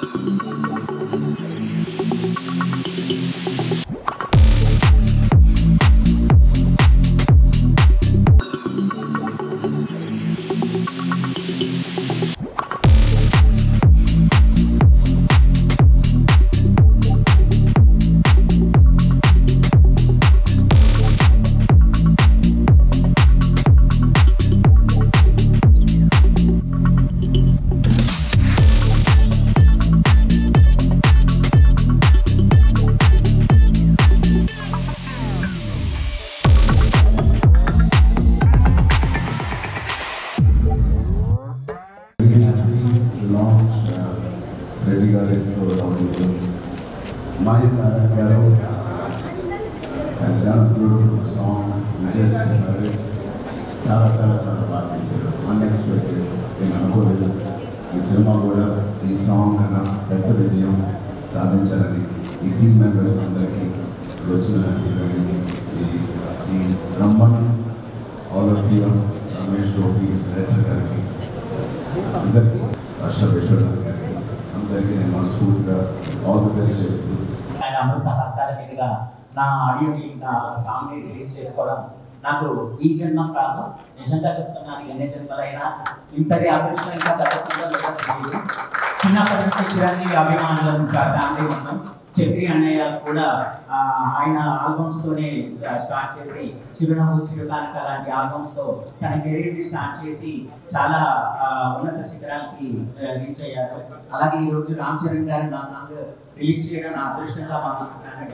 very happy to launch uh, Freddy Garrett for Autism. Mahir Narak Garu has done a beautiful song. We just heard it. చాలా చాలా చాలా బాగా చేశారు unexpected నేను అనుకోలేదు ఈ సినిమా కూడా ఈ సాంగ్ కన్నా పెద్ద విజయం సాధించాలని ఈ టీం మెంబర్స్ అందరికీ ఇక్కడ వచ్చిన హీరోయిన్కి ఈ ఈ రమ్మన్ all of you Ramesh Gopi director గారికి అందరికీ హర్ష విశ్వనాథ్ గారికి అందరికీ నేను మనస్ఫూర్తిగా ఆల్ ది బెస్ట్ చెప్తూ ఆయన అమృత హస్తాల మీదుగా నా ఆడియోని నా సాంగ్ని రిలీజ్ చేసుకోవడం నాకు ఈ జన్మం కాదు నిజంగా చెప్తున్నాను ఎన్ని జన్మలైనా ఇంతటి అదృష్టం ఇంకా దక్కుతుందో లేదో తెలియదు చిన్నప్పటి నుంచి చిరంజీవి అభిమానులు ఇంకా ఫ్యామిలీ ఉన్నాం చక్రి అన్నయ్య కూడా ఆ, ఆయన ఆల్బమ్స్ తోనే స్టార్ట్ చేసి చిరునవ్వు చిరుకానక లాంటి ఆల్బమ్స్ తో తన కెరీర్ ని స్టార్ట్ చేసి చాలా ఆ, ఉన్నత శిఖరాలకి రీచ్ అయ్యారు అలాగే ఈ రోజు రామ్ చరణ్ గారు నా సాంగ్ రిలీజ్ చేయడం నా అదృష్టంగా భావిస్తున్నాను